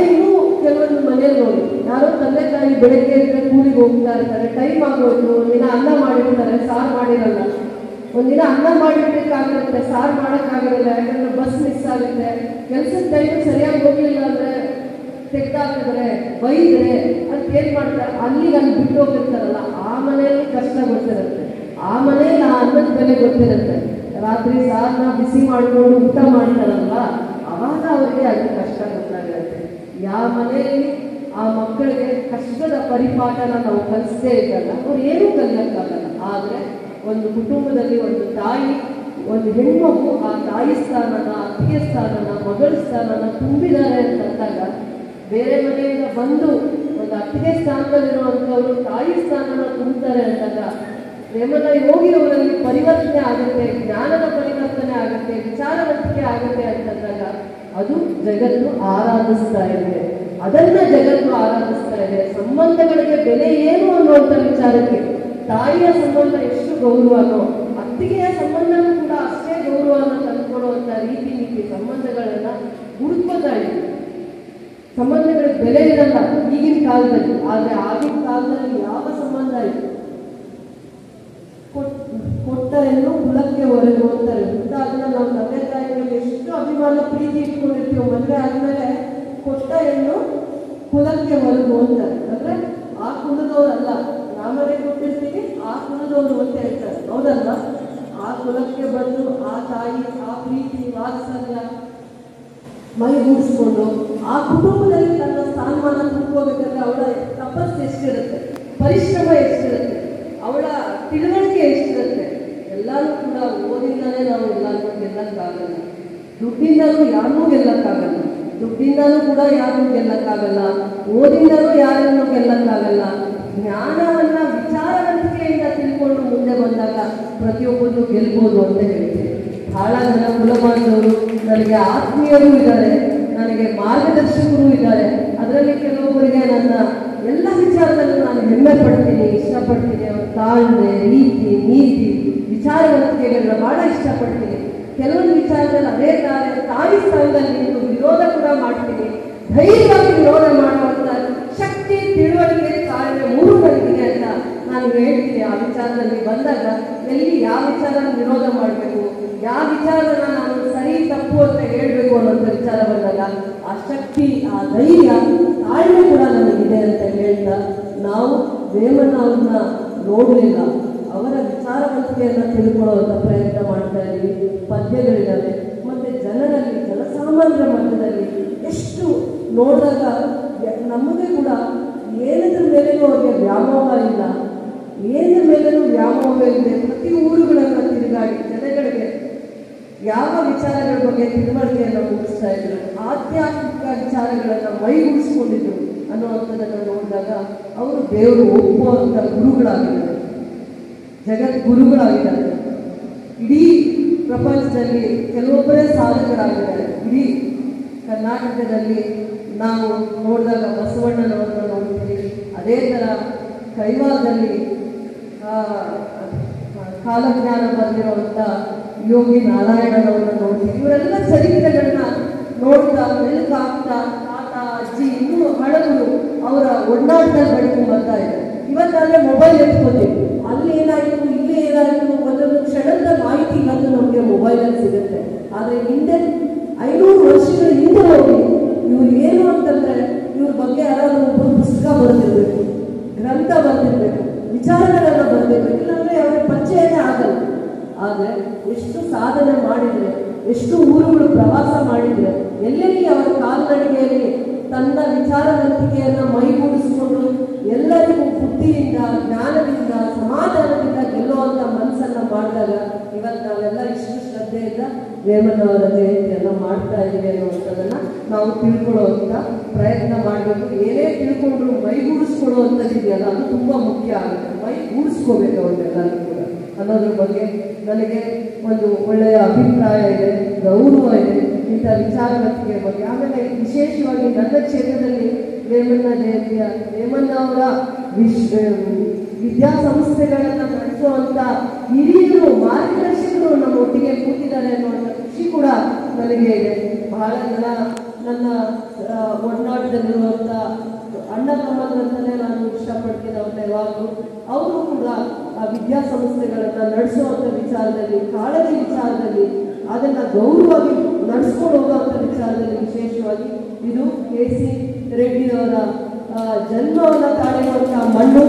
ಇನ್ನೂ ಕೆಲವೊಂದು ಮನೆಯಲ್ಲಿ ನೋಡಿ ಯಾರೋ ತಂದೆ ತಾಯಿ ಬೆಳಗ್ಗೆ ಎದ್ರೆ ಕೂಲಿಗೆ ಹೋಗ್ತಾ ಇರ್ತಾರೆ ಟೈಮ್ ಆಗೋಯ್ತು ಒಂದಿನ ಅನ್ನ ಮಾಡಿರ್ತಾರೆ ಸಾರು ಮಾಡಿರಲ್ಲ ಒಂದಿನ ಅನ್ನ ಮಾಡಿರ್ಬೇಕಾಗಿರುತ್ತೆ ಸಾರು ಮಾಡೋಕ್ಕಾಗಿರಲ್ಲ ಯಾಕಂದ್ರೆ ಬಸ್ ಮಿಸ್ ಆಗುತ್ತೆ ಕೆಲಸದ ಟೈಮ್ ಸರಿಯಾಗಿ ಹೋಗ್ಲಿಲ್ಲ ಅಂದ್ರೆ ತೆಗ್ದಾಕಿದ್ರೆ ಬೈದ್ರೆ ಅಂತ ಏನ್ ಮಾಡ್ತಾರೆ ಅಲ್ಲಿಗೆ ಅಲ್ಲಿ ಬಿಟ್ಟು ಹೋಗಿರ್ತಾರಲ್ಲ ಆ ಮನೆಯಲ್ಲಿ ಕಷ್ಟ ಗೊತ್ತಿರುತ್ತೆ ಆ ಮನೆಯಲ್ಲಿ ಆ ಅನ್ನದ ಬೆಲೆ ಗೊತ್ತಿರುತ್ತೆ ರಾತ್ರಿ ಸಾರನ್ನ ಬಿಸಿ ಮಾಡ್ಕೊಂಡು ಊಟ ಮಾಡ್ತಾರಲ್ವ ಅವಾಗ ಅವರಿಗೆ ಅದು ಕಷ್ಟ ಗೊತ್ತಾಗಿರುತ್ತೆ ಯಾವ ಮನೆಯಲ್ಲಿ ಆ ಮಕ್ಕಳಿಗೆ ಕಷ್ಟದ ಪರಿಪಾಠನ ನಾವು ಕಲಿಸದೇ ಇದ್ದಲ್ಲ ಅವ್ರು ಏನೂ ಕಲಿಯಕ್ಕಾಗಲ್ಲ ಆದ್ರೆ ಒಂದು ಕುಟುಂಬದಲ್ಲಿ ಒಂದು ತಾಯಿ ಒಂದು ಹೆಣ್ಮಗು ಆ ತಾಯಿ ಸ್ಥಾನನ ಅತ್ತಿಗೆ ಸ್ಥಾನನ ಮಗಳ ಸ್ಥಾನನ ತುಂಬಿದ್ದಾರೆ ಅಂತಂದಾಗ ಬೇರೆ ಮನೆಯಿಂದ ಬಂದು ಒಂದು ಅತ್ತಿಗೆ ಸ್ಥಾನದಲ್ಲಿರುವಂಥವ್ರು ತಾಯಿ ಸ್ಥಾನನ ತುಂಬ್ತಾರೆ ಅಂದಾಗ ಪ್ರೇಮದ ಯೋಗಿ ಅವರಲ್ಲಿ ಪರಿವರ್ತನೆ ಆಗುತ್ತೆ ಜ್ಞಾನದ ಪರಿವರ್ತನೆ ಆಗುತ್ತೆ ವಿಚಾರವಂತಿಕೆ ಆಗುತ್ತೆ ಅಂತಂದಾಗ ಅದು ಜಗತ್ತು ಆರಾಧಿಸ್ತಾ ಇದೆ ಅದನ್ನ ಜಗತ್ತು ಆರಾಧಿಸ್ತಾ ಇದೆ ಸಂಬಂಧಗಳಿಗೆ ಬೆಲೆ ಏನು ಅನ್ನುವಂಥ ವಿಚಾರಕ್ಕೆ ತಾಯಿಯ ಸಂಬಂಧ ಎಷ್ಟು ಗೌರವನೋ ಅತ್ತಿಗೆಯ ಸಂಬಂಧನೂ ಕೂಡ ಅಷ್ಟೇ ಗೌರವನ ತಂದುಕೊಡುವಂಥ ರೀತಿ ನೀತಿ ಸಂಬಂಧಗಳನ್ನ ಹುಡುಕೋತಾ ಇದೆ ಸಂಬಂಧಗಳಿಗೆ ಬೆಲೆ ಇರಲ್ಲ ಈಗಿನ ಕಾಲದಲ್ಲಿ ಆದ್ರೆ ಆಗಿನ ಕಾಲದಲ್ಲಿ ಯಾವ ಸಂಬಂಧ ಇದೆ ಕೊಟ್- ಕೊಟ್ಟ ಹೆಣ್ಣು ಕುಲಕ್ಕೆ ಹೊರಗು ಅಂತಾರೆ ಹುಟ್ಟಾದ್ಮೇಲೆ ನಾವು ತಂದೆ ತಾಯಿ ಮೇಲೆ ಎಷ್ಟು ಅಭಿಮಾನ ಪ್ರೀತಿ ಇಟ್ಕೊಂಡಿರ್ತೀವಿ ಮದುವೆ ಆದ್ಮೇಲೆ ಕೊಟ್ಟ ಹೆಣ್ಣು ಕುಲಕ್ಕೆ ಹೊರಗು ಅಂತಾರೆ ಅಂದ್ರೆ ಆ ಕುಲದವರಲ್ಲ ನಾಮನೇ ಕೊಟ್ಟಿರ್ತೀವಿ ಆ ಕುಲದವರು ಅಂತ ಹೇಳ್ತಾರೆ ಹೌದಲ್ವಾ ಆ ಕುಲಕ್ಕೆ ಬಂದು ಆ ತಾಯಿ ಆ ಪ್ರೀತಿ ವಾತ್ಸಲ್ಯ ಮೈಗೂಡಿಸ್ಕೊಂಡು ಆ ಕುಟುಂಬದಲ್ಲಿ ತನ್ನ ಸ್ಥಾನಮಾನ ತುಂಬ್ಕೋಬೇಕಾದ್ರೆ ಅವಳ ತಪಸ್ಸು ಎಷ್ಟಿರುತ್ತೆ ಪರಿಶ್ರಮ ಎಷ್ಟಿರುತ್ತೆ ಅವಳ ತಿಳುವಳಿಕೆ ಎಷ್ಟಿರುತ್ತೆ ಎಲ್ಲರೂ ಕೂಡ ಓದಿಂದಾನೇ ನಾವು ಎಲ್ಲರಿಗೂ ಗೆಲ್ಲಕ್ಕಾಗಲ್ಲ ದುಡ್ಡಿಂದಲೂ ಯಾರನ್ನೂ ಗೆಲ್ಲಕ್ಕಾಗಲ್ಲ ದುಡ್ಡಿಂದಲೂ ಕೂಡ ಯಾರನ್ನೂ ಗೆಲ್ಲಕ್ಕಾಗಲ್ಲ ಓದಿಂದಲೂ ಯಾರನ್ನೂ ಗೆಲ್ಲಕ್ಕಾಗಲ್ಲ ಜ್ಞಾನವನ್ನ ವಿಚಾರವಂತಿಕೆಯಿಂದ ತಿಳ್ಕೊಂಡು ಮುಂದೆ ಬಂದಾಗ ಪ್ರತಿಯೊಬ್ಬರು ಗೆಲ್ಬೋದು ಅಂತ ಹೇಳ್ತೀನಿ ಬಹಳ ಜನ ಕುಲಬಾಂಧವರು ನನಗೆ ಆತ್ಮೀಯರು ಇದ್ದಾರೆ ನನಗೆ ಮಾರ್ಗದರ್ಶಕರು ಇದ್ದಾರೆ ಅದರಲ್ಲಿ ಕೆಲವೊಬ್ಬರಿಗೆ ನನ್ನ ಎಲ್ಲ ವಿಚಾರದಲ್ಲೂ ನಾನು ಹೆಮ್ಮೆ ಪಡ್ತೀನಿ ಇಷ್ಟಪಡ್ತೀನಿ ಅವ್ರ ತಾಳ್ಮೆ ರೀತಿ ನೀತಿ ವಿಚಾರವಂತಿಕೆಗಳನ್ನ ಬಹಳ ಇಷ್ಟಪಡ್ತೀನಿ ಕೆಲವೊಂದು ವಿಚಾರದಲ್ಲಿ ಅದೇ ತಾರೆ ತಾಯಿ ಸ್ಥಾನದಲ್ಲಿ ನಿಂತು ವಿರೋಧ ಕೂಡ ಮಾಡ್ತೀನಿ ಧೈರ್ಯವಾಗಿ ವಿರೋಧ ಮಾಡುವಂತ ಶಕ್ತಿ ತಿಳುವಳಿಕೆ ತಾಳ್ಮೆ ಮೂರು ನನಗಿದೆ ಅಂತ ನಾನು ಹೇಳ್ತೀನಿ ಆ ವಿಚಾರದಲ್ಲಿ ಬಂದಾಗ ಎಲ್ಲಿ ಯಾವ ವಿಚಾರ ವಿರೋಧ ಮಾಡಬೇಕು ಯಾವ ವಿಚಾರನ ನಾನು ಸರಿ ತಪ್ಪು ಅಂತ ಹೇಳ್ಬೇಕು ಅನ್ನೋಂಥ ವಿಚಾರ ಬಂದಾಗ ಆ ಶಕ್ತಿ ಆ ಧೈರ್ಯ ತಾಳ್ಮೆ ಕೂಡ ನನಗಿದೆ ಅಂತ ಹೇಳ್ತಾ ನಾವು ವೇಮನ ಅವ್ರನ್ನ ನೋಡಲಿಲ್ಲ ಅವರ ವಿಚಾರವಂತಿಕೆಯನ್ನ ತಿಳ್ಕೊಳ್ಳುವಂಥ ಪ್ರಯತ್ನ ಮಾಡ್ತಾ ಇದ್ದೀವಿ ಪದ್ಯಗಳಿದ್ದಾವೆ ಮತ್ತೆ ಜನರಲ್ಲಿ ಜನಸಾಮಾನ್ಯರ ಮಟ್ಟದಲ್ಲಿ ಎಷ್ಟು ನೋಡಿದಾಗ ಯ- ನಮಗೆ ಕೂಡ ಏನದ್ರ ಮೇಲೇನೂ ಅವ್ರಿಗೆ ವ್ಯಾಮೋಹ ಇಲ್ಲ ಏನರ ಮೇಲೇನೂ ವ್ಯಾಮೋಹ ಇದೆ ಪ್ರತಿ ಊರುಗಳನ್ನು ತಿರುಗಾಡಿ ಜನಗಳಿಗೆ ಯಾವ ವಿಚಾರಗಳ ಬಗ್ಗೆ ತಿಳುವಳಿಕೆಯನ್ನು ಮೂಡಿಸ್ತಾ ಇದ್ರು ಆಧ್ಯಾತ್ಮಿಕ ವಿಚಾರಗಳನ್ನು ಮೈಗೂಡಿಸ್ಕೊಂಡಿದ್ರು ಅನ್ನುವಂಥದ್ದನ್ನು ನೋಡಿದಾಗ ಅವರು ದೇವರು ಒಪ್ಪುವಂಥ ಗುರುಗಳಾಗಿದ್ದಾರೆ ಜಗತ್ ಗುರುಗಳಾಗಿದ್ದಾರೆ ಇಡೀ ಪ್ರಪಂಚದಲ್ಲಿ ಕೆಲವೊಬ್ಬರೇ ಸಾಧಕರಾಗಿದ್ದಾರೆ ಇಡೀ ಕರ್ನಾಟಕದಲ್ಲಿ ನಾವು ನೋಡಿದಾಗ ಬಸವಣ್ಣನವರನ್ನು ನೋಡ್ತೀವಿ ಅದೇ ಥರ ಕೈವಾರದಲ್ಲಿ ಆ, ಕಾಲಜ್ಞಾನ ಬಂದಿರುವಂಥ ಯೋಗಿ ನಾರಾಯಣನವರನ್ನು ನೋಡ್ತೀವಿ ಇವರೆಲ್ಲ ಚರಿತ್ರೆಗಳನ್ನ ನೋಡ್ತಾ ಮೆಲುಕಾಗ್ತಾ ತಾತ ಅಜ್ಜಿ ಇನ್ನೂ ಹಳಬರು ಅವರ ಒಡನಾಟದಲ್ಲಿ ಬೆಳ್ಕೊಂಡು ಬರ್ತಾ ಇದೆ ಇವತ್ತಾದ್ರೆ ಮೊಬೈಲ್ ಎತ್ಕೋತೀವಿ ಅಲ್ಲಿ ಏನಾಯಿತು ಇಲ್ಲಿ ಏನಾಯಿತು ಒಂದೊಂದು ಕ್ಷಣದ ಮಾಹಿತಿ ಇವತ್ತು ನಮಗೆ ಮೊಬೈಲಲ್ಲಿ ಸಿಗುತ್ತೆ ಆದರೆ ಹಿಂದೆ ಐನೂರು ವರ್ಷಗಳ ಹಿಂದೆ ಹೋಗಿ ಇವ್ರು ಏನು ಅಂತಂದ್ರೆ ಇವ್ರ ಬಗ್ಗೆ ಯಾರಾದ್ರೂ ಒಬ್ಬರು ಪುಸ್ತಕ ಬರೆದಿರ್ಬೇಕು ಗ್ರಂಥ ಬರೆದಿರ್ಬೇಕು ವಿಚಾರಗಳನ್ನ ಬರಬೇಕು ಇಲ್ಲಾಂದ್ರೆ ಅವ್ರ ಪರಿಚಯನೇ ಆಗಲ್ಲ ಆದ್ರೆ ಎಷ್ಟು ಸಾಧನೆ ಮಾಡಿದ್ರೆ ಎಷ್ಟು ಊರುಗಳು ಪ್ರವಾಸ ಮಾಡಿದ್ರೆ ಎಲ್ಲೆಲ್ಲಿ ಅವರ ಕಾಲ್ನಡಿಗೆಯಲ್ಲಿ ತನ್ನ ವಿಚಾರವಂತಿಕೆಯನ್ನ ಮೈಗೂಡಿಸಿಕೊಂಡು ಎಲ್ಲರಿಗೂ ಬುದ್ಧಿಯಿಂದ ಜ್ಞಾನದಿಂದ ಸಮಾಧಾನದಿಂದ ಗೆಲ್ಲುವಂತ ಮನಸ್ಸನ್ನ ಮಾಡಿದಾಗ ಇವತ್ತು ನಾವೆಲ್ಲ ಇಷ್ಟು ಶ್ರದ್ಧೆಯಿಂದ ವೇಮನವರ ಜಯಂತಿಯನ್ನ ಮಾಡ್ತಾ ಇದ್ದೀವಿ ಅನ್ನುವಂಥದ್ದನ್ನ ನಾವು ತಿಳ್ಕೊಳ್ಳುವಂತ ಪ್ರಯತ್ನ ಮಾಡಬೇಕು ಏನೇ ತಿಳ್ಕೊಂಡ್ರು ಮೈಗೂಡಿಸ್ಕೊಳ್ಳುವಂಥದ್ದಿದೆಯಲ್ಲ ಅದು ತುಂಬಾ ಮುಖ್ಯ ಆಗುತ್ತೆ ಮೈಗೂಡಿಸ್ಕೋಬೇಕು ಅವ್ರನ್ನೆಲ್ಲರೂ ಕೂಡ ಅನ್ನೋದ್ರ ಬಗ್ಗೆ ನನಗೆ ಒಂದು ಒಳ್ಳೆಯ ಅಭಿಪ್ರಾಯ ಇದೆ ಗೌರವ ಇದೆ ಇಂಥ ವಿಚಾರವಂತಿಕೆ ಬಗ್ಗೆ ಆಮೇಲೆ ವಿಶೇಷವಾಗಿ ನನ್ನ ಕ್ಷೇತ್ರದಲ್ಲಿ ವೇಮನ್ನ ಜಯಂತಿಯ ವೇಮನ್ನ ಅವರ ವಿಶ್ ವಿದ್ಯಾಸಂಸ್ಥೆಗಳನ್ನ ನಡೆಸುವಂತ ಹಿರಿಯರು ಮಾರ್ಗದರ್ಶಕರು ನಮ್ಮ ಒಟ್ಟಿಗೆ ಕೂತಿದ್ದಾರೆ ಅನ್ನುವಂಥ ಖುಷಿ ಕೂಡ ನನಗೆ ಇದೆ ಬಹಳ ಜನ ನನ್ನ ಆ, ಒಡನಾಟದಲ್ಲಿರುವಂಥ ಅಣ್ಣ ತಮ್ಮಂದ್ರಂತಲೇ ನಾನು ಇಷ್ಟಪಡ್ತೀನಿ ಅವ್ರನ್ನ ಯಾವಾಗಲೂ ಅವರು ಕೂಡ ಆ ವಿದ್ಯಾಸಂಸ್ಥೆಗಳನ್ನು ನಡೆಸುವಂಥ ವಿಚಾರದಲ್ಲಿ ಕಾಳಜಿ ವಿಚಾರದಲ್ಲಿ ಅದನ್ನು ಗೌರವವಾಗಿ ನಡೆಸ್ಕೊಂಡು ಹೋಗುವಂಥ ವಿಚಾರದಲ್ಲಿ ವಿಶೇಷವಾಗಿ ಇದು ಕೆ ಸಿ ರೆಡ್ಡಿಯವರ ಆ, ಜನ್ಮವನ್ನು ತಾಳಿರುವಂಥ ಮಣ್ಣು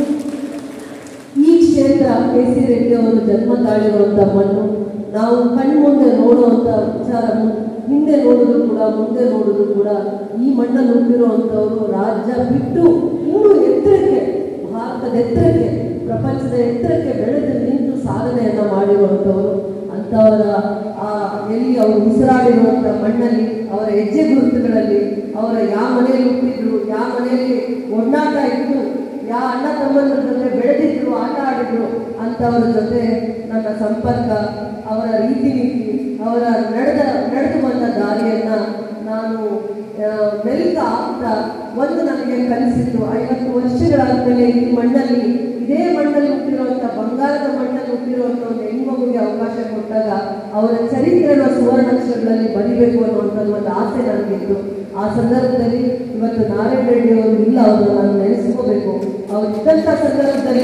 ಈ ಕ್ಷೇತ್ರ ಕೆ ಸಿ ರೆಡ್ಡಿ ಅವರು ಜನ್ಮ ತಾಳಿರುವಂಥ ಮಣ್ಣು ನಾವು ಕಣ್ಮುಂದೆ ನೋಡುವಂಥ ವಿಚಾರ ಮು- ಹಿಂದೆ ನೋಡಿದ್ರು ಕೂಡ ಮುಂದೆ ನೋಡಿದ್ರು ಕೂಡ ಈ ಮಣ್ಣಲ್ಲಿ ಹುಟ್ಟಿರುವಂಥವರು ರಾಜ್ಯ ಬಿಟ್ಟು ಇನ್ನೂ ಎತ್ತರಕ್ಕೆ ಭಾರತದ ಎತ್ತರಕ್ಕೆ ಪ್ರಪಂಚದ ಎತ್ತರಕ್ಕೆ ಬೆಳೆದು ನಿಂತು ಸಾಧನೆಯನ್ನು ಮಾಡಿರುವಂಥವರು ಅಂಥವರ ಆ ಎಲ್ಲಿ ಅವರು ಉಸಿರಾಡಿರುವಂಥ ಮಣ್ಣಲ್ಲಿ ಅವರ ಹೆಜ್ಜೆ ಗುರುತುಗಳಲ್ಲಿ ಅವರ ಯಾವ ಮನೆಯಲ್ಲಿ ಹುಟ್ಟಿದ್ರು ಯಾವ ಮನೆಯಲ್ಲಿ ಒಡನಾಟ ಇತ್ತು ಯಾವ ಅಣ್ಣ ತಮ್ಮನ ಜೊತೆ ಬೆಳೆದಿದ್ರು ಆಟ ಆಡಿದ್ರು ಅಂಥವ್ರ ಜೊತೆ ನನ್ನ ಸಂಪರ್ಕ ಅವರ ರೀತಿ ನೀತಿ ಅವರ ನಡೆದ ನಡೆದು ಬಂದ ದಾರಿಯನ್ನ ನಾನು ಆ, ಮೆಲ್ಕ ಆಗ್ತಾ ಒಂದು ನನಗೆ ಕಲಿಸಿತ್ತು ಐವತ್ತು ವರ್ಷಗಳಾದ್ಮೇಲೆ ಈ ಮಣ್ಣಲ್ಲಿ ಇದೇ ಮಣ್ಣಲ್ಲಿ ಹುಟ್ಟಿರುವಂಥ ಬಂಗಾರದ ಮಣ್ಣಲ್ಲಿ ಹುಟ್ಟಿರುವಂಥ ಒಂದು ಹೆಣ್ಮಗುಗೆ ಅವಕಾಶ ಕೊಟ್ಟಾಗ ಅವರ ಚರಿತ್ರೆನ ಸುವರ್ಣಾಕ್ಷರಗಳಲ್ಲಿ ಬರಿಬೇಕು ಅನ್ನುವಂಥದ್ದು ಒಂದು ಆಸೆ ನನಗಿತ್ತು ಆ ಸಂದರ್ಭದಲ್ಲಿ ಇವತ್ತು ನಾರಾಯಣ ರೆಡ್ಡಿ ಅವರು ಇಲ್ಲ ಅವರು ನಾನು ನೆನೆಸ್ಕೋಬೇಕು ಅವ್ರು ಇದ್ದಂಥ ಸಂದರ್ಭದಲ್ಲಿ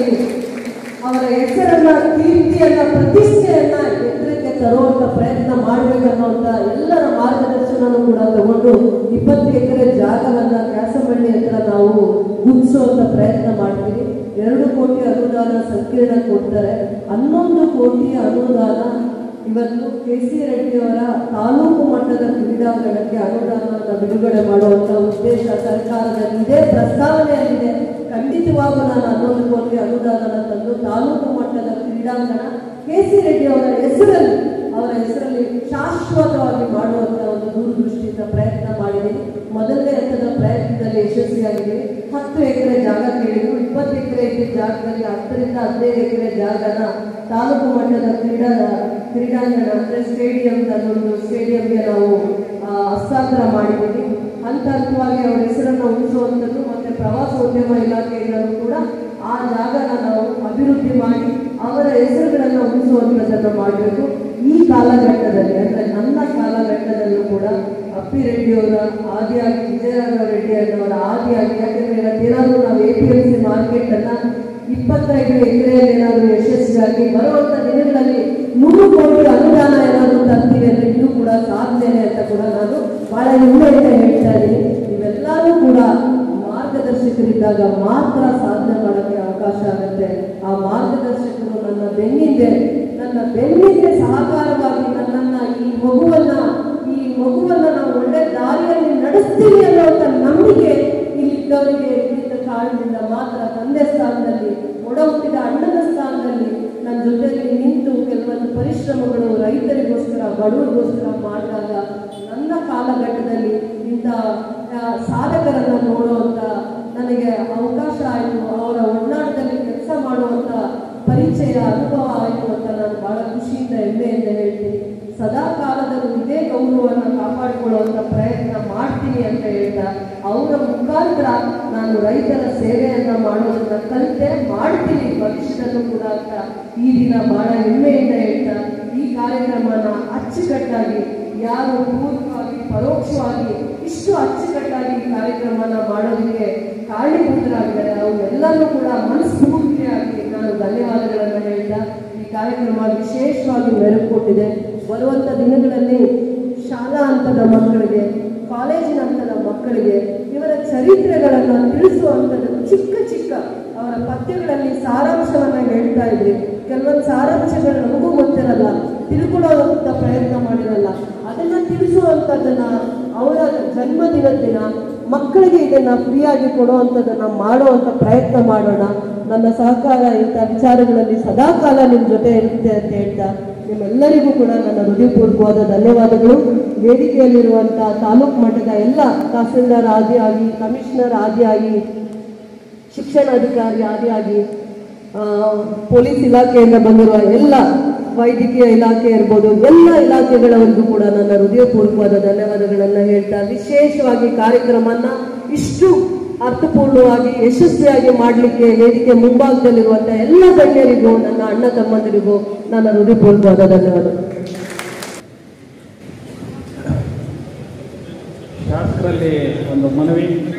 ಅವರ ಹೆಸರನ್ನ ಕೀರ್ತಿಯನ್ನ ಪ್ರತಿಷ್ಠೆಯನ್ನ ಎತ್ತರಕ್ಕೆ ತರುವಂತ ಪ್ರಯತ್ನ ಮಾಡ್ಬೇಕನ್ನುವಂತ ಎಲ್ಲರ ಮಾರ್ಗದರ್ಶನನೂ ಕೂಡ ತಗೊಂಡು ಇಪ್ಪತ್ತು ಎಕರೆ ಜಾಗವನ್ನ ಕ್ಯಾಸಮಳ್ಳಿ ಹತ್ರ ನಾವು ಗುಡಿಸುವಂತ ಪ್ರಯತ್ನ ಮಾಡ್ತೀವಿ ಎರಡು ಕೋಟಿ ಅನುದಾನ ಸಂಕೀರ್ಣ ಕೊಡ್ತಾರೆ ಹನ್ನೊಂದು ಕೋಟಿ ಅನುದಾನ ಇವತ್ತು ಕೆ ಸಿ ರೆಡ್ಡಿಯವರ ತಾಲೂಕು ಮಟ್ಟದ ಕ್ರೀಡಾಂಗಣಕ್ಕೆ ಅನುದಾನವನ್ನು ಬಿಡುಗಡೆ ಮಾಡುವಂತ ಉದ್ದೇಶ ಸರ್ಕಾರದಲ್ಲಿ ಇದೆ ಪ್ರಸ್ತಾವನೆಯಲ್ಲಿದೆ ಖಂಡಿತವಾಗೂ ನಾನು ಹನ್ನೊಂದು ಕೋಟಿ ಅನುದಾನನ ತಂದು ತಾಲೂಕು ಮಟ್ಟದ ಕ್ರೀಡಾಂಗಣ ಕೆ ಸಿ ರೆಡ್ಡಿ ಅವರ ಹೆಸರಲ್ಲಿ ಅವರ ಹೆಸರಲ್ಲಿ ಶಾಶ್ವತವಾಗಿ ಮಾಡುವಂತ ಒಂದು ದೂರದೃಷ್ಟಿಯಿಂದ ಪ್ರಯತ್ನ ಮಾಡಿದ್ದೀನಿ ಮೊದಲನೇ ಹಂತದ ಪ್ರಯತ್ನದಲ್ಲಿ ಯಶಸ್ವಿಯಾಗಿದೆ ಹತ್ತು ಎಕರೆ ಜಾಗ ಕೇಳಿದ್ರು ಇಪ್ಪತ್ತು ಎಕರೆ ಇದ್ದ ಜಾಗದಲ್ಲಿ ಹತ್ತರಿಂದ ಹದಿನೈದು ಎಕರೆ ಜಾಗನ ತಾಲೂಕು ಮಟ್ಟದ ಕ್ರೀಡಾ ಕ್ರೀಡಾಂಗಣ ಅಂದ್ರೆ ಸ್ಟೇಡಿಯಂ ಒಂದು ಸ್ಟೇಡಿಯಂಗೆ ನಾವು ಆ, ಹಸ್ತಾಂತರ ಮಾಡಿದ್ದೀವಿ ಹಂತ ಹಂತವಾಗಿ ಅವರ ಹೆಸರನ್ನು ಉಳಿಸುವಂಥದ್ದು ಮತ್ತೆ ಪ್ರವಾಸೋದ್ಯಮ ಇಲಾಖೆಯಿಂದಲೂ ಕೂಡ ಆ ಜಾಗನ ನಾವು ಅಭಿವೃದ್ಧಿ ಮಾಡಿ ಅವರ ಹೆಸರುಗಳನ್ನು ಉಳಿಸುವಂಥದ್ದನ್ನು ಮಾಡಬೇಕು ಈ ಕಾಲಘಟ್ಟದಲ್ಲಿ ಅಂದ್ರೆ ನನ್ನ ಕಾಲಘಟ್ಟದಲ್ಲೂ ಕೂಡ ಅಪ್ಪಿ ರೆಡ್ಡಿಯವರ ಆದಿಯಾಗಿ ವಿಜಯರಾಘವ ರೆಡ್ಡಿ ಅನ್ನೋರ ಆದಿಯಾಗಿ ಯಾಕಂದ್ರೆ ಇವತ್ತೇನಾದ್ರೂ ನಾವು A P M C market ಅನ್ನ ಇಪ್ಪತ್ತೈದು ಎಕರೆಯಲ್ಲಿ ಏನಾದರೂ ಯಶಸ್ವಿಯಾಗಿ ಬರುವಂತ ದಿನಗಳಲ್ಲಿ ನೂರು ಕೋಟಿ ಅನುದಾನ ಏನಾದರೂ ತರ್ತೀವಿ ಅಂದ್ರೆ ಇದು ಕೂಡ ಸಾಧ್ಯನೇ ಅಂತ ಕೂಡ ನಾನು ಬಹಳ ಹೆಮ್ಮೆಯಿಂದ ಹೇಳ್ತಾ ಇದ್ದೀನಿ ಇವೆಲ್ಲವೂ ಕೂಡ ಮಾರ್ಗದರ್ಶಕರಿದ್ದಾಗ ಮಾತ್ರ ಸಾಧನೆ ಮಾಡೋಕ್ಕೆ ಅವಕಾಶ ಆಗುತ್ತೆ ಆ ಮಾರ್ಗದರ್ಶಕರು ನನ್ನ ಬೆನ್ನಿಂದೆ ನನ್ನ ಬೆನ್ನಿಂದೆ ಸಹಕಾರವಾಗಿ ನನ್ನನ್ನ ಈ ಮಗುವನ್ನ ಈ ಮಗುವನ್ನ ನಾವು ಒಳ್ಳೆ ದಾರಿಯಲ್ಲಿ ನಡೆಸ್ತೀವಿ ಅನ್ನುವಂಥ ನಂಬಿಕೆ ಇಲ್ಲಿದ್ದವರಿಗೆ ಇಲ್ಲಿದ್ದ ಕಾರಣದಿಂದ ಮಾತ್ರ ತಂದೆ ಸ್ಥಾನದಲ್ಲಿ ಒಡ ಹುಟ್ಟಿದ ಅಣ್ಣನ ಸ್ಥಾನದಲ್ಲಿ ನನ್ನ ಜೊತೆಯಲ್ಲಿ ನಿಂತು ಕೆಲವೊಂದು ಪರಿಶ್ರಮಗಳು ರೈತರಿಗೋಸ್ಕರ ಬಡವರಿಗೋಸ್ಕರ ಮಾಡಿದಾಗ ನನ್ನ ಕಾಲಘಟ್ಟದಲ್ಲಿ ಇಂಥ ಆ, ಸಾಧಕರನ್ನ ನೋಡುವಂತ ನನಗೆ ಅವಕಾಶ ಆಯಿತು ಅವರ ಒಡನಾಟದಲ್ಲಿ ಕೆಲಸ ಮಾಡುವಂತ ಪರಿಚಯ ಅನುಭವ ಆಯಿತು ಅಂತ ನಾನು ಬಹಳ ಖುಷಿಯಿಂದ ಹೆಮ್ಮೆಯಿಂದ ಹೇಳ್ತೀನಿ ಸದಾ ಕಾಲದಲ್ಲೂ ಇದೇ ಗೌರವವನ್ನು ಕಾಪಾಡಿಕೊಳ್ಳುವಂತ ಪ್ರಯತ್ನ ಮಾಡ್ತೀನಿ ಅಂತ ಹೇಳ್ತಾ ಅವರ ಮುಖಾಂತರ ನಾನು ರೈತರ ಸೇವೆಯನ್ನ ಮಾಡೋದನ್ನ ಕಲಿತೆ ಮಾಡ್ತೀನಿ ಭವಿಷ್ಯದಲ್ಲೂ ಕೂಡ ಅಂತ ಈ ದಿನ ಬಹಳ ಹೆಮ್ಮೆಯಿಂದ ಹೇಳ್ತಾ ಈ ಕಾರ್ಯಕ್ರಮನ ಅಚ್ಚುಕಟ್ಟಾಗಿ ಯಾರು ಪೂರ್ವವಾಗಿ ಪರೋಕ್ಷವಾಗಿ ಇಷ್ಟು ಅಚ್ಚುಕಟ್ಟಾಗಿ ಈ ಕಾರ್ಯಕ್ರಮನ ಮಾಡೋದಕ್ಕೆ ಕಾರಣೀಭೂತರಾಗಿದ್ದಾರೆ ಅವರೆಲ್ಲರೂ ಕೂಡ ಮನಸ್ಫೂರ್ತಿಯಾಗಿ ನಾನು ಧನ್ಯವಾದಗಳನ್ನು ಹೇಳ್ತಾ ಈ ಕಾರ್ಯಕ್ರಮ ವಿಶೇಷವಾಗಿ ಮೆರುಗು ಕೊಟ್ಟಿದೆ ಬರುವಂಥ ದಿನಗಳಲ್ಲಿ ಶಾಲಾ ಹಂತದ ಮಕ್ಕಳಿಗೆ ಕಾಲೇಜಿನ ಹಂತದ ಮಕ್ಕಳಿಗೆ ಇವರ ಚರಿತ್ರೆಗಳನ್ನು ತಿಳಿಸುವಂಥದ್ದು ಚಿಕ್ಕ ಚಿಕ್ಕ ಅವರ ಪದ್ಯಗಳಲ್ಲಿ ಸಾರಾಂಶವನ್ನ ಹೇಳ್ತಾ ಇದ್ರಿ ಕೆಲವೊಂದು ಸಾರಾಂಶಗಳು ನಮಗೂ ಗೊತ್ತಿರಲ್ಲ ತಿಳ್ಕೊಳ್ಳೋವಂಥ ಪ್ರಯತ್ನ ಮಾಡಿರಲ್ಲ ಅದನ್ನ ತಿಳಿಸುವಂಥದ್ದನ್ನ ಅವರ ಜನ್ಮದಿನದ ದಿನ ಮಕ್ಕಳಿಗೆ ಇದನ್ನ ಫ್ರೀಯಾಗಿ ಕೊಡುವಂಥದ್ದನ್ನ ಮಾಡುವಂಥ ಪ್ರಯತ್ನ ಮಾಡೋಣ ನನ್ನ ಸಹಕಾರ ಇಂಥ ವಿಚಾರಗಳಲ್ಲಿ ಸದಾಕಾಲ ನಿಮ್ಮ ಜೊತೆ ಇರುತ್ತೆ ಅಂತ ಹೇಳ್ತಾ ನಿಮ್ಮೆಲ್ಲರಿಗೂ ಕೂಡ ನನ್ನ ಹೃದಯಪೂರ್ವಕವಾದ ಧನ್ಯವಾದಗಳು ವೇದಿಕೆಯಲ್ಲಿರುವಂಥ ತಾಲೂಕು ಮಟ್ಟದ ಎಲ್ಲ ತಹಸೀಲ್ದಾರ್ ಆದಿಯಾಗಿ ಕಮಿಷನರ್ ಆದಿಯಾಗಿ ಶಿಕ್ಷಣಾಧಿಕಾರಿ ಆದಿಯಾಗಿ ಆ, ಪೊಲೀಸ್ ಇಲಾಖೆಯಿಂದ ಬಂದಿರುವ ಎಲ್ಲ ವೈದ್ಯಕೀಯ ಇಲಾಖೆ ಇರ್ಬೋದು ಎಲ್ಲ ಇಲಾಖೆಗಳವರೆಗೂ ಕೂಡ ನನ್ನ ಹೃದಯಪೂರ್ವಕವಾದ ಧನ್ಯವಾದಗಳನ್ನು ಹೇಳ್ತಾ ವಿಶೇಷವಾಗಿ ಕಾರ್ಯಕ್ರಮನ ಇಷ್ಟು ಅರ್ಥಪೂರ್ಣವಾಗಿ ಯಶಸ್ವಿಯಾಗಿ ಮಾಡಲಿಕ್ಕೆ ವೇದಿಕೆ ಮುಂಭಾಗದಲ್ಲಿರುವಂಥ ಎಲ್ಲ ಗಣ್ಯರಿಗೂ ನನ್ನ ಅಣ್ಣ ತಮ್ಮಂದಿರಿಗೂ ನನ್ನ ಹೃದಯಪೂರ್ವಕವಾದ ಧನ್ಯವಾದಗಳು ಶಾಸಕರಲ್ಲಿ ಒಂದು ಮನವಿ